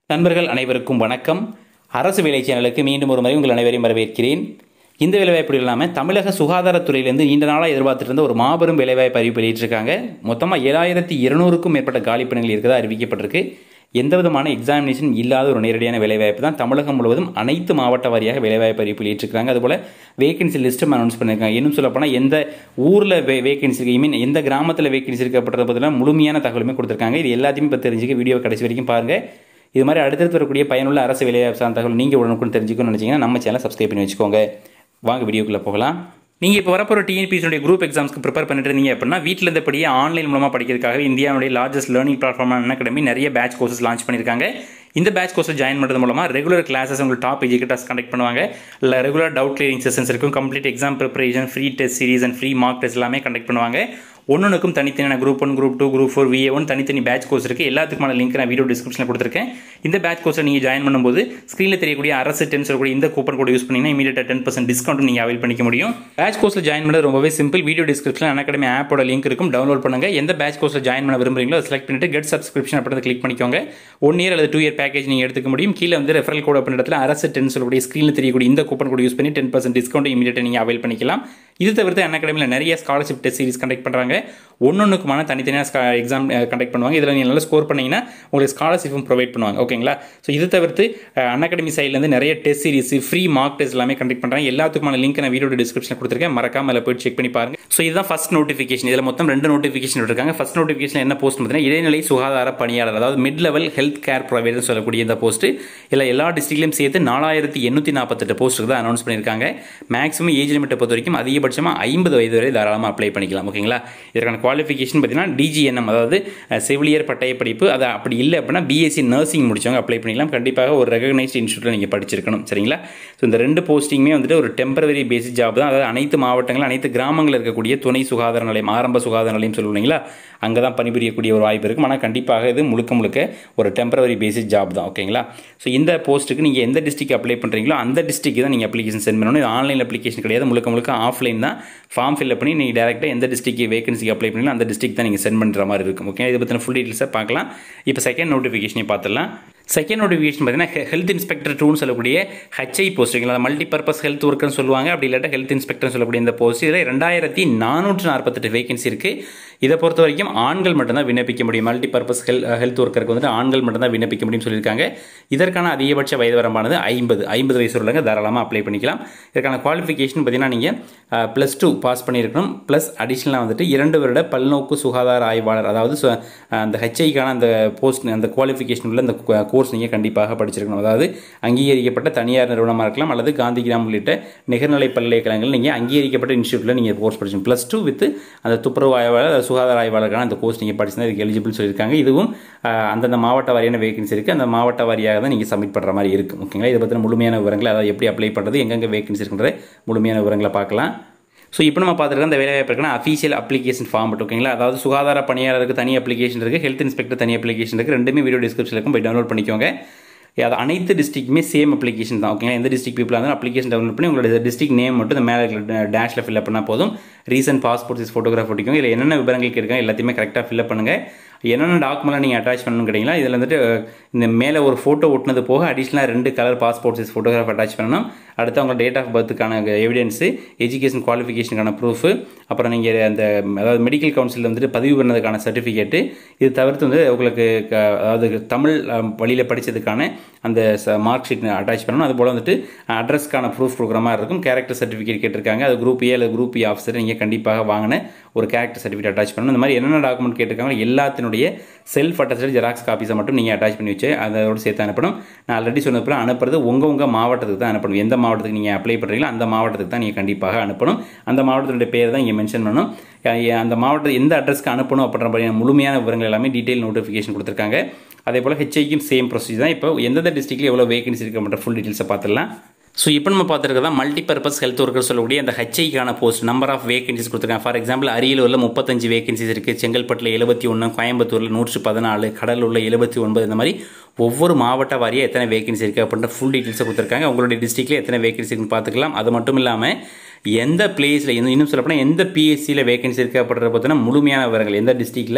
நண்பர்கள் அனைவருக்கும் வணக்கம் அரசு வேலை சேனலுக்கு மீண்டும் ஒரு முறை உங்கள் அனைவரையும் வரவேற்கிறேன் இந்த வேலைவாய்ப்பு இல்லாமல் தமிழக சுகாதாரத்துறையிலிருந்து நீண்ட நாளாக எதிர்பார்த்துட்டு இருந்த ஒரு மாபெரும் வேலைவாய்ப்பு அறிவிப்பு வெளியிட்டிருக்காங்க மொத்தமாக ஏழாயிரத்தி இருநூறுக்கும் மேற்பட்ட காலி பணிகள் இருக்கதா அறிவிக்கப்பட்டிருக்கு எந்த விதமான எக்ஸாமினேஷன் இல்லாத ஒரு நேரடியான வேலைவாய்ப்பு தான் தமிழகம் முழுவதும் அனைத்து மாவட்ட வாரியாக வேலைவாய்ப்பு அறிவிப்பு வெளியிட்டிருக்காங்க அதுபோல் வேகன்சி லிஸ்ட்டும் அனௌன்ஸ் பண்ணியிருக்காங்க இன்னும் சொல்லப்போனால் எந்த ஊரில் வே வேகன்சி இருக்கு ஐ மீன் எந்த கிராமத்தில் வேகன்சி இருக்கப்படுறத பற்றின முழுமையான தகவலுமே கொடுத்துருக்காங்க இது எல்லாத்தையுமே இப்போ தெரிஞ்சுக்க வீடியோ கடைசி வரைக்கும் பாருங்கள் இது மாதிரி அடுத்தடுத்து வரக்கூடிய பயனுள்ள அரசு வேலைவாய்ப்பு சார்ந்த தகவல் நீங்கள் உடனுக்குன்னு தெரிஞ்சுக்கணும்னு நினச்சிங்கன்னா நம்ம சேனலை சப்ஸ்கிரைப் பண்ணி வச்சுக்கோங்க வாங்க வீடியோக்குள்ளே போகலாம் நீங்கள் இப்போ வரப்போகிற டிஎன்பிஎஸ்னுடைய குரூப் எக்ஸாம்ஸ்க்கு ப்ரிப்பேர் பண்ணிட்டு இருந்தீங்க அப்படின்னா வீட்டில் இருந்தபடியே ஆன்லைன் மூலமாக படிக்கிறதுக்காக இந்தியாவுடைய லார்ஜஸ்ட் லேர்னிங் பிளாட்ஃபார்மான அகாடமி நிறைய பேட்ச் கோர்சஸ் லான்ச் பண்ணியிருக்காங்க இந்த பேட்ச் கோர்ஸில் ஜாயின் பண்ணுறது மூலமாக ரெகுலர் கிளாஸஸ் உங்களுக்கு டாப் எஜுகேட்டர்ஸ் கண்டக்ட் பண்ணுவாங்க இல்லை ரெகுலர் டவுட் கிளியரிங் செஷன்ஸ் இருக்கும் complete exam preparation free test series and free mock test எல்லாமே கண்டக்ட் பண்ணுவாங்க ஒன்றுக்கும் தனித்தனியான group one group two group four V A one தனித்தனி பேட்ச் கோர்ஸ் இருக்குது எல்லாத்துக்குமான லிங்க் நான் வீடியோ டிஸ்கிரிப்ஷனில் கொடுத்துருக்கேன் இந்த பேட்ச் கோர்ஸை நீங்கள் ஜாயின் பண்ணும்போது ஸ்க்ரீனில் தெரியக்கூடிய அரசு டென் சொல்லக்கூடிய இந்த கூப்பன் கோட் யூஸ் பண்ணிங்கன்னா இமீடியட்டாக டென் பர்சன்ட் டிஸ்கவுண்ட் நீங்கள் அவைல் பண்ணிக்க முடியும் பேட்ச் கோர்ஸில் ஜாயின் பண்ணது ரொம்பவே சிம்பிள் வீடியோ டிஸ்கிரிப்ஷனில் அகாடமி ஆப்போட லிங்க் இருக்கும் டவுன்லோட் பண்ணுங்க எந்த பேட்ச் கோர்ஸில் ஜாயின் பண்ண விரும்புறீங்களோ அதை செலக்ட் பண்ணிட்டு கெட் சப்ஸ்கிரிப்ஷன் அப்படி கிளிக் பண்ணிக்கோங்க ஒன் இயர் அல்லது டூ இயர் பேக்கேஜ் நீங்கள் எடுத்துக்க முடியும் கீழே வந்து ரெஃபரல் கோட் அப்படின்ற இடத்துல அரசு டென் சொல்லக்கூடிய ஸ்க்ரீனில் தெரியக்கூடிய இந்த கூப்பன் கோட் யூஸ் பண்ணி டென் பர்சன்ட் டிஸ்கவுண்ட் இமீடியட்டாக நீங்கள் அவைல் பண்ணிக்கலாம் இது தவிர்த்து அன் அகாடமியில் நிறைய ஸ்காலர்ஷிப் டெஸ்ட் சீரிஸ் கண்டக்ட் பண்ணுறாங்க ஒன்னொன்றுக்குமான தனித்தனியாக எக்ஸாம் கண்டக்ட் பண்ணுவாங்க இதில் நீங்கள் நல்லா ஸ்கோர் பண்ணிங்கன்னா உங்களுக்கு ஸ்காலர்ஷிப்பும் ப்ரொவைட் பண்ணுவாங்க ஓகேங்களா ஸோ இது தவிர்த்து அன் அகாடமி சைட்லேருந்து நிறைய test series free mock test எல்லாமே கண்டக்ட் பண்ணுறாங்க எல்லாத்துக்குமான லிங்க் நான் வீடியோ டிஸ்கிரிப்ஷனில் கொடுத்துருக்கேன் மறக்காம அதில் போய் செக் பண்ணி பாருங்க ஸோ இதுதான் ஃபஸ்ட் நோட்டிஃபிகேஷன் இதில் மொத்தம் ரெண்டு நோட்டிஃபிகேஷன் இருக்காங்க ஃபஸ்ட் நோட்டிஃபிகேஷன் என்ன போஸ்ட் பார்த்தீங்கன்னா இடைநிலை சுகாதார பணியாளர் அதாவது mid level health care provider சொல்லக்கூடிய இந்த போஸ்ட் இல்லை எல்லா டிஸ்ட்ரிக்ட்லையும் சேர்த்து நாலாயிரத்தி எண்ணூற்றி நாற்பத்தெட்டு போஸ்ட்டுக்கு தான் அனௌன்ஸ் பண்ணியிருக்காங்க மேக்ஸிமம் ஏஜ் லிமிட்டை பொறுத்த வரைக்கும் அதிகபட்சமாக ஐம்பது வயது வரை தாராளமாக அப்ளை பண்ணிக்கலாம் ஓகேங்களா இதற்கான குவாலிஃபிகேஷன் பார்த்தீங்கன்னா டிஜிஎன்எம் அதாவது செவிலியர் பட்டய படிப்பு அது அப்படி இல்லை அப்படின்னா பிஎஸ்சி நர்சிங் முடிச்சவங்க அப்ளை பண்ணிக்கலாம் கண்டிப்பாக ஒரு ரெகனைஸ்ட் இன்ஸ்டியூட்டில் நீங்கள் படிச்சிருக்கணும் சரிங்களா ஸோ இந்த ரெண்டு போஸ்டிங்குமே வந்துட்டு ஒரு டெம்பரவரி பேசிக் ஜாப் தான் அதாவது அனைத்து மாவட்டங்கள் அனைத்து கிராமங்களில் இருக்கக்கூடிய துணை சுகாதார நிலையம் ஆரம்ப சுகாதார நிலையம் சொல்லுவீங்களா அங்கே தான் பணிபுரியக்கூடிய ஒரு வாய்ப்பு இருக்கும் ஆனால் கண்டிப்பாக இது முழுக்க முழுக்க ஒரு டெம்பரவரி பேசிக் ஜாப் தான் ஓகேங்களா ஸோ இந்த போஸ்ட்டுக்கு நீங்கள் எந்த டிஸ்ட்ரிக் அப்ளை பண்ணுறீங்களோ அந்த டிஸ்ட்ரிக்கு தான் நீங்கள் அப்ளிகேஷன் சென்ட் பண்ணணும் இது ஆன்லைன் அப்ளிகேஷன் கிடையாது முழுக்க முழுக்க ஆஃப்லைன் தான் ஃபார்ம் ஃபில் பண்ணி நீங்கள் டேரெக்டாக எந்த டிஸ்ட்ரிக்கு வேகன்சிக்கு அப்ளை பண்ணீங்களோ அந்த டிஸ்ட்ரிக் தான் நீங்கள் சென்ட் பண்ணுற மாதிரி இருக்கும் ஓகே இதை பற்றின ஃபுல் டீட்டெயில்ஸை பார்க்கலாம் இப்போ செகண்ட் நோட்டிஃபிகேஷனை பார்த்துடலாம் செகண்ட் நோட்டிஃபிகேஷன் பார்த்தீங்கன்னா ஹெல்த் இன்ஸ்பெக்டர் டூன்னு சொல்லக்கூடிய ஹெச்ஐ போஸ்ட்டுங்களா மல்டி பர்பஸ் ஹெல்த் ஒர்க்கர்னு சொல்லுவாங்க அப்படி இல்லாட்டா ஹெல்த் இன்ஸ்பெக்டர் சொல்லக்கூடிய இந்த போஸ்ட் இதில் ரெண்டாயிரத்தி நானூற்று நாற்பத்தெட்டு வேகன்சி இருக்குது இதை பொறுத்த வரைக்கும் ஆண்கள் மட்டும்தான் விண்ணப்பிக்க முடியும் மல்டி பர்பஸ் ஹெல் ஹெல்த் ஒர்க்கருக்கு வந்துட்டு ஆண்கள் மட்டும்தான் விண்ணப்பிக்க முடியும்னு சொல்லியிருக்காங்க இதற்கான அதிகபட்ச வயது வரம்பானது ஐம்பது ஐம்பது வயசு உள்ளவங்க தாராளமாக அப்ளை பண்ணிக்கலாம் இதற்கான குவாலிஃபிகேஷன் பார்த்தீங்கன்னா நீங்கள் ப்ளஸ் டூ பாஸ் பண்ணியிருக்கணும் ப்ளஸ் அடிஷ்னலாக வந்துட்டு இரண்டு வருட பல்நோக்கு சுகாதார ஆய்வாளர் அதாவது அந்த ஹெச்ஐக்கான அந்த போஸ்ட் அந்த குவாலிஃபிகேஷன் உள்ள அந்த கோர்ஸ் நீங்கள் கண்டிப்பாக படிச்சிருக்கணும் அதாவது அங்கீகரிக்கப்பட்ட தனியார் நிறுவனமாக இருக்கலாம் அல்லது காந்தி கிராம் உள்ளிட்ட நிகர்நிலை பல்கலைக்கழகங்கள் நீங்கள் அங்கீகரிக்கப்பட்ட இன்ஸ்டியூட்டில் நீங்கள் கோர்ஸ் படிச்சோம் ப்ளஸ் டூ வித் அந்த துப்புரவு ஆய்வாளர் சுகாதார ஆய்வாளருக்கான அந்த கோர்ஸ் நீங்கள் படிச்சுனா இதுக்கு எலிஜிபிள் சொல்லியிருக்காங்க இதுவும் அந்தந்த மாவட்ட வாரியான வேகன்சி இருக்குது அந்த மாவட்ட வாரியாக தான் நீங்கள் சப்மிட் பண்ணுற மாதிரி இருக்கும் ஓகேங்களா இதை பற்றின முழுமையான விவரங்களை அதாவது எப்படி அப்ளை பண்ணுறது எங்கெங்கே வேகன்சி இருக்குன்ற முழுமையான விவரங்களை பார்க்கலாம் ஸோ இப்போ நம்ம பார்த்துருக்க அந்த வேலைவாய்ப்பு இருக்குன்னா அஃபீஷியல் அப்ளிகேஷன் ஃபார்ம் மட்டும் ஓகேங்களா அதாவது சுகாதார பணியாளருக்கு தனி அப்ளிகேஷன் இருக்குது ஹெல்த் இன்ஸ்பெக்டர் தனி அப்ளிகேஷன் இருக்குது ரெண்டுமே வீடியோ டிஸ்கிரிப்ஷனில் இருக்கும் போய் டவுன்லோட் பண்ணிக்கோங்க அது அனைத்து டிஸ்ட்ரிக்ட்டுமே சேம் அப்ளிகேஷன் தான் ஓகேங்களா எந்த டிஸ்ட்ரிக் பீப்பிளாக இருந்தாலும் அப்ளிகேஷன் டவுன்லோட் பண்ணி உங்களோட டிஸ்ட்ரிக் நேம் மட்டும் இந்த மேலே டேஷில் ஃபில்அப் பண்ணால் போதும் ரீசன்ட் பாஸ்போர்ட் சைஸ் ஃபோட்டோகிராஃப் ஒட்டிக்கும் இல்லை என்னென்ன விவரங்கள் இருக்காங்க எல்லாத்தையுமே கரெக்டாக ஃபில்அப் பண்ணுங்கள் என்னென்ன டாக்குமெண்ட்லாம் நீங்கள் அட்டாச் பண்ணணும் கேட்டிங்களா இதில் வந்துட்டு இந்த மேலே ஒரு ஃபோட்டோ ஒட்டினது போக அடிஷ்னலாக ரெண்டு colour passport size photograph attach பண்ணணும் அடுத்து அவங்க டேட் ஆஃப் பர்த்துக்கான எவிடன்ஸு எஜுகேஷன் குவாலிஃபிகேஷனுக்கான ப்ரூஃபு அப்புறம் நீங்கள் அந்த அதாவது மெடிக்கல் கவுன்சிலில் வந்துட்டு பதிவு பண்ணதுக்கான சர்டிஃபிகேட்டு இது தவிர்த்து வந்து உங்களுக்கு அதாவது தமிழ் வழியில் படித்ததுக்கான அந்த மார்க் ஷீட் அட்டாச் பண்ணணும் அதுபோல் வந்துட்டு அட்ரஸ்க்கான ப்ரூஃப் கொடுக்குற மாதிரி இருக்கும் கேரக்டர் சர்டிஃபிகேட் கேட்டிருக்காங்க அது குரூப் ஏ அல்லது குரூப் இ ஆஃபீஸர் நீங்கள் கண்டிப்பாக வாங்கின ஒரு கேரக்டர் சர்டிஃபிகேட் அட்டாச் பண்ணணும் இந்த மாதிரி என்னென்ன டாக்குமெண்ட் கேட்டிருக்காங்க எல்லாத்தினுடைய செல்ஃப் அட்டஸ்டட் ஜெராக்ஸ் காப்பீஸை மட்டும் நீங்கள் அட்டாச் பண்ணி வச்சு அதோடு சேர்த்து அனுப்பணும் நான் ஆல்ரெடி சொன்னது போல அனுப்புறது உங்கள் உங்கள் மாவட்டத்துக்கு தான் அனுப்பணும் எந்த மாவட்டத்துக்கு நீங்கள் அப்ளை பண்ணுறீங்களோ அந்த மாவட்டத்துக்கு தான் நீங்கள் கண்டிப்பாக அனுப்பணும் அந்த மாவட்டத்தினுடைய பேர் தான் இங்கே மென்ஷன் பண்ணணும் அந்த மாவட்டத்தில் எந்த அட்ரஸ்க்கு அனுப்பணும் அப்படின்ற மாதிரியான முழுமையான விவரங்கள் எல்லாமே டீட்டெயில் நோட்டிஃபிகேஷன் கொடுத்துருக்காங்க அதே போல் ஹெச்ஐக்கும் சேம் ப்ரொசீஜர் தான் இப்போ எந்தெந்த டிஸ்ட்ரிக்ட்டில் எவ்வளோ வேகன்சி இருக்க ஃபுல் டீட்டெயில்ஸை பார்த்துடலாம் ஸோ இப்போ நம்ம பார்த்துருக்கதா மல்டி பர்பஸ் ஹெல்த் ஒர்க்கர் சொல்லக்கூடிய அந்த ஹெச்ஐக்கான போஸ்ட் நம்பர் ஆஃப் வேகன்சிஸ் கொடுத்துருக்காங்க ஃபார் எக்ஸாம்பிள் அரியலூரில் முப்பத்தஞ்சு வேகன்சிஸ் இருக்குது செங்கல்பட்டில் எழுபத்தி ஒன்று கோயம்புத்தூரில் நூற்றி பதினாலு கடலூரில் எழுபத்தி ஒன்பது இந்த மாதிரி ஒவ்வொரு மாவட்ட வாரியாக எத்தனை வேகன்சி இருக்குது அப்படின்ற ஃபுல் டீட்டெயில்ஸை கொடுத்துருக்காங்க உங்களுடைய டிஸ்ட்ரிக்ட்டில் எத்தனை வேகன்சி இருக்குன்னு பார்த்துக்கலாம் அது மட்டும் இல்லாமல் எந்த பிளேஸில் இன்னும் சொல்லப்போனால் எந்த பிஎஸ்சியில் வேகன்சி இருக்குது அப்படின்றத பார்த்தீங்கன்னா முழுமையான விவரங்கள் எந்த டிஸ்ட்ரிக்டில்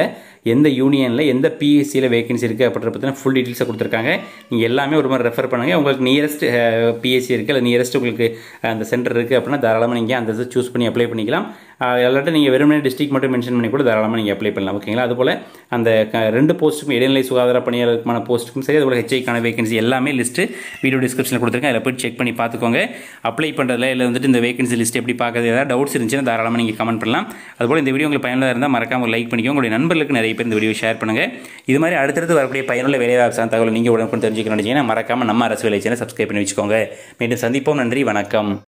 எந்த யூனியனில் எந்த பிஎஸ்சியில் வேகன்சி இருக்குது அப்படின்ற பற்றின ஃபுல் டீட்டெயில்ஸை கொடுத்துருக்காங்க நீங்கள் எல்லாமே ஒரு மாதிரி ரெஃபர் பண்ணுங்கள் உங்களுக்கு நியரஸ்ட் பிஎஸ்சி இருக்குது இல்லை நியரஸ்ட் உங்களுக்கு அந்த சென்டர் இருக்குது அப்படின்னா தாராளமாக நீங்கள் அந்த இதை சூஸ் பண்ணி அப்ளை பண்ணிக்கலாம் எல்லாட்டும் நீங்கள் வெறுமனே டிஸ்ட்ரிக்ட் மட்டும் மென்ஷன் பண்ணி கூட தாராளமாக நீங்கள் அப்ளை பண்ணலாம் ஓகேங்களா அதுபோல் அந்த க- ரெண்டு போஸ்ட்டுக்கும் இடைநிலை சுகாதார பணியாளருக்குமான போஸ்ட்டுக்கும் சரி அதுபோல் ஹெச்ஐக்கான வேகன்சி எல்லாமே லிஸ்ட்டு வீடியோ டிஸ்கிரிப்ஷனில் கொடுத்துருக்கேன் அதில் போய் செக் பண்ணி பார்த்துக்கோங்க அப்ளை பண்ணுறதுல இல்லை வந்துட்டு இந்த வேகன்சி லிஸ்ட் எப்படி பார்க்கறது ஏதாவது டவுட்ஸ் இருந்துச்சுன்னா தாராளமாக நீங்கள் கமெண்ட் பண்ணலாம் அதுபோல் இந்த வீடியோ உங்களுக்கு பயனுள்ளதாக இருந்தால் மறக்காம லைக் பண்ணிக்கோங்க உங்களுடைய நண்பர்களுக்கு நிறைய பேர் இந்த வீடியோ ஷேர் பண்ணுங்கள் இது மாதிரி அடுத்தடுத்து வரக்கூடிய பயனுள்ள வேலைவாய்ப்பு சார்ந்த தகவல் நீங்கள் உடனுக்குடன் தெரிஞ்சுக்கணும் நினச்சிங்கன்னா மறக்காம நம்ம அரசு வேலை சேனல் சப்ஸ்கிரைப் பண்ணி வச்சுக்கோங்க மீண்டும் சந்திப்போம் நன்றி வணக்கம்